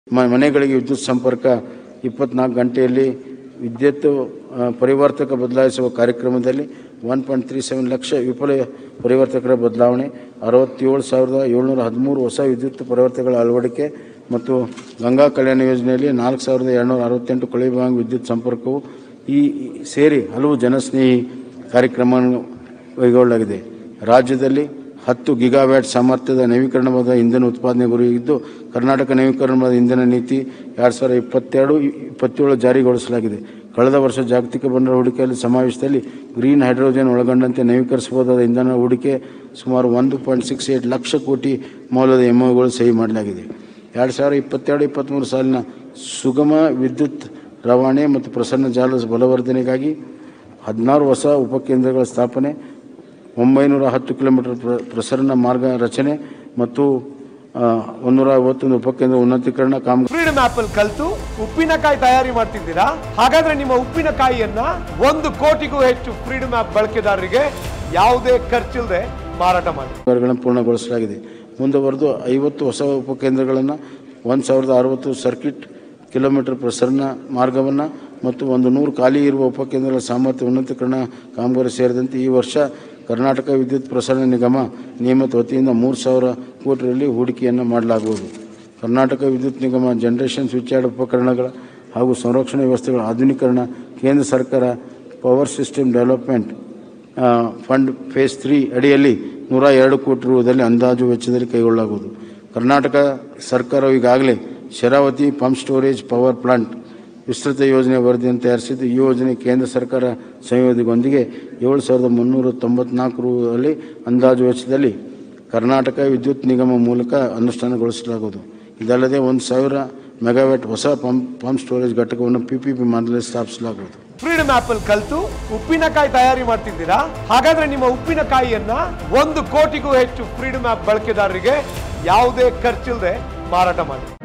ಮ- ಮನೆಗಳಿಗೆ ವಿದ್ಯುತ್ ಸಂಪರ್ಕ ಇಪ್ಪತ್ನಾಲ್ಕು ಗಂಟೆಯಲ್ಲಿ ವಿದ್ಯುತ್ ಆ, ಪರಿವರ್ತಕ ಬದಲಾಯಿಸುವ ಕಾರ್ಯಕ್ರಮದಲ್ಲಿ ಒನ್ ಪಾಯಿಂಟ್ ತ್ರೀ ಸೆವೆನ್ ಲಕ್ಷ ವಿಫಲ ಪರಿವರ್ತಕರ ಬದಲಾವಣೆ ಅರವತ್ತೇಳು ಸಾವಿರದ ಏಳ್ನೂರ ಹದಿಮೂರು ಹೊಸ ವಿದ್ಯುತ್ ಪರಿವರ್ತಕಗಳ ಅಳವಡಿಕೆ ಮತ್ತು ಗಂಗಾ ಕಲ್ಯಾಣ ಯೋಜನೆಯಲ್ಲಿ ನಾಲ್ಕು ಸಾವಿರದ ಎರಡುನೂರ ಅರವತ್ತೆಂಟು ಕೊಳವೆಬಾವಿ ವಿದ್ಯುತ್ ಸಂಪರ್ಕವು ಈ ಈ ಸೇರಿ ಹಲವು ಜನಸ್ನೇಹಿ ಕಾರ್ಯಕ್ರಮವನ್ನು ಕೈಗೊಳ್ಳಲಾಗಿದೆ ರಾಜ್ಯದಲ್ಲಿ ಹತ್ತು ಗಿಗಾವ್ಯಾಟ್ ಸಾಮರ್ಥ್ಯದ ನವೀಕರಣವಾದ ಇಂಧನ ಉತ್ಪಾದನೆ ಗುರಿ ಇದ್ದು ಕರ್ನಾಟಕ ನವೀಕರಣವಾದ ಇಂಧನ ನೀತಿ ಎರಡು ಸಾವಿರದ ಇಪ್ಪತ್ತೆರಡು ಇಪ್ಪತ್ತೇಳು ಜಾರಿಗೊಳಿಸಲಾಗಿದೆ ಕಳೆದ ವರ್ಷ ಜಾಗತಿಕ ಬಂಡವಾಳ ಹೂಡಿಕೆಯಲ್ಲಿ ಸಮಾವೇಶದಲ್ಲಿ ಗ್ರೀನ್ ಹೈಡ್ರೋಜನ್ ಒಳಗೊಂಡಂತೆ ನವೀಕರಿಸಬಹುದಾದ ಇಂಧನ ಹೂಡಿಕೆ ಸುಮಾರು ಒಂದು ಪಾಯಿಂಟ್ ಸಿಕ್ಸ್ ಏಟ್ ಲಕ್ಷ ಕೋಟಿ ಮೌಲ್ಯದ ಎಂಒಗಳು ಸಹಿ ಮಾಡಲಾಗಿದೆ ಎರಡು ಸಾವಿರದ ಇಪ್ಪತ್ತೆರಡು ಇಪ್ಪತ್ತ್ಮೂರು ಸಾಲಿನ ಸುಗಮ ವಿದ್ಯುತ್ ರವಾನೆ ಮತ್ತು ಪ್ರಸರಣ ಜಾಲದ ಬಲವರ್ಧನೆಗಾಗಿ ಹದಿನಾರು ಹೊಸ ಉಪಕೇಂದ್ರಗಳ ಸ್ಥಾಪನೆ ಒಂಬೈನೂರ ಹತ್ತು ಕಿಲೋಮೀಟರ್ ಪ್ರ ಪ್ರಸರಣ ಮಾರ್ಗ ರಚನೆ ಮತ್ತು ಆ, ಒಂದೂರ ಐವತ್ತೊಂದು ಉಪಕೇಂದ್ರ ಉನ್ನತೀಕರಣ ಕಾಮಗಾರಿ ಫ್ರೀಡಮ್ ಆಪ್ ಅಲ್ಲಿ ಕಲ್ತು ಉಪ್ಪಿನಕಾಯಿ ತಯಾರಿ ಮಾಡ್ತಿದ್ದೀರಾ ಹಾಗಾದ್ರೆ ನಿಮ್ಮ ಉಪ್ಪಿನಕಾಯಿಯನ್ನ ಒಂದು ಕೋಟಿಗೂ ಹೆಚ್ಚು ಫ್ರೀಡಮ್ ಆಪ್ ಬಳಕೆದಾರರಿಗೆ ಯಾವುದೇ ಖರ್ಚಿಲ್ಲದೆ ಮಾರಾಟ ಮಾಡಿ ಕಾಮಗಾರಿಗಳನ್ನು ಪೂರ್ಣಗೊಳಿಸಲಾಗಿದೆ ಮುಂದುವರೆದು ಐವತ್ತು ಹೊಸ ಉಪಕೇಂದ್ರಗಳನ್ನು ಒಂದು ಸಾವಿರದ ಅರವತ್ತು ಸರ್ಕಿಟ್ ಕಿಲೋಮೀಟರ್ ಪ್ರಸರಣ ಮಾರ್ಗವನ್ನು ಮತ್ತು ಒಂದು ನೂರು ಖಾಲಿ ಇರುವ ಉಪಕೇಂದ್ರಗಳ ಸಾಮರ್ಥ್ಯ ಉನ್ನತೀಕರಣ ಕಾಮಗಾರಿ ಸೇರಿದಂತೆ ಈ ವರ್ಷ ಕರ್ನಾಟಕ ವಿದ್ಯುತ್ ಪ್ರಸರಣ ನಿಗಮ ನಿಯಮಿತ ವತಿಯಿಂದ ಮೂರು ಸಾವಿರ ಕೋಟಿಯಲ್ಲಿ ಹೂಡಿಕೆಯನ್ನು ಮಾಡಲಾಗುವುದು ಕರ್ನಾಟಕ ವಿದ್ಯುತ್ ನಿಗಮ ಜನರೇಷನ್ ಸ್ವಿಚ್ ಯಾರ್ಡ್ ಉಪಕರಣಗಳ ಹಾಗೂ ಸಂರಕ್ಷಣಾ ವ್ಯವಸ್ಥೆಗಳ ಆಧುನೀಕರಣ ಕೇಂದ್ರ ಸರ್ಕಾರ power system development uh, fund phase three ಅಡಿಯಲ್ಲಿ ನೂರ ಎರಡು ಕೋಟಿ ರೂಪದಲ್ಲಿ ಅಂದಾಜು ವೆಚ್ಚದಲ್ಲಿ ಕೈಗೊಳ್ಳಲಾಗುವುದು ಕರ್ನಾಟಕ ಸರ್ಕಾರವು ಈಗಾಗಲೇ Sharavathi pump storage power plant ವಿಸ್ತೃತ ಯೋಜನೆ ವರದಿಯನ್ನು ತಯಾರಿಸಿದ್ದು ಈ ಯೋಜನೆ ಕೇಂದ್ರ ಸರ್ಕಾರ ಸಂಯೋಜನೆಗೊಂದಿಗೆ ಏಳು ಸಾವಿರದ ಮುನ್ನೂರ ತೊಂಬತ್ನಾಲ್ಕು ರೂಪದಲ್ಲಿ ಅಂದಾಜು ವೆಚ್ಚದಲ್ಲಿ ಕರ್ನಾಟಕ ವಿದ್ಯುತ್ ನಿಗಮ ಮೂಲಕ ಅನುಷ್ಠಾನಗೊಳಿಸಲಾಗುವುದು ಇದಲ್ಲದೆ ಒಂದು ಸಾವಿರ ಮೆಗಾವ್ಯಾಟ್ ಹೊಸ ಪಂಪ್ ಪಂಪ್ ಸ್ಟೋರೇಜ್ ಘಟಕವನ್ನು ಪಿ ಪಿ ಪಿ ಮಾದರಿಯಲ್ಲಿ ಸ್ಥಾಪಿಸಲಾಗುವುದು ಫ್ರೀಡಮ್ ಆಪ್ ಅಲ್ಲಿ ಕಲ್ತು ಉಪ್ಪಿನಕಾಯಿ ತಯಾರಿ ಮಾಡ್ತಿದ್ದೀರಾ ಹಾಗಾದ್ರೆ ನಿಮ್ಮ ಉಪ್ಪಿನಕಾಯಿಯನ್ನ ಒಂದು ಕೋಟಿಗೂ ಹೆಚ್ಚು ಫ್ರೀಡಮ್ ಆಪ್ ಬಳಕೆದಾರರಿಗೆ ಯಾವುದೇ ಖರ್ಚಿಲ್ಲದೆ ಮಾರಾಟ ಮಾಡಿ